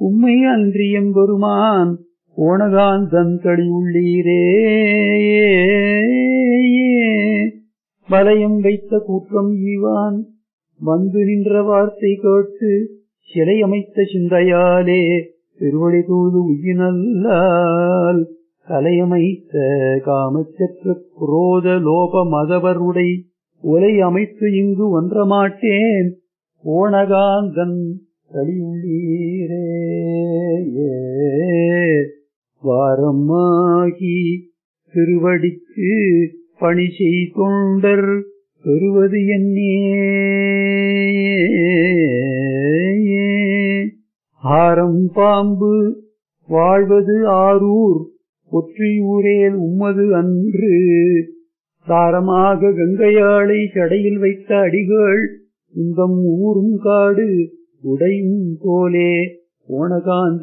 உம்மை அன்றியம் பெருமான் ஓணகாந்தன் களி உள்ளீரே வலயம் வைத்த கூற்றம் ஈவான் வந்து நின்ற வார்த்தை கேட்டு சிலை அமைத்த சிந்தையாலே திருவடி தூது உயினல்லால் கலையமைத்த காமச்சற்ற குரோத லோப மதவருடை ஒலை அமைத்து இங்கு ஒன்றமாட்டேன் ஓணகாந்தன் களியுள்ளீரே வாரமாகி திருவடிக்கு பணி செய் தொண்டர் பெறுவது என்னே ஆரம் பாம்பு வாழ்வது ஆரூர் ஒற்றியூரேல் உம்மது அன்று சாரமாக கங்கையாளை சடையில் வைத்த அடிகள் இன்பம் ஊரும் காடு உடையும் போலே ஓணகாந்த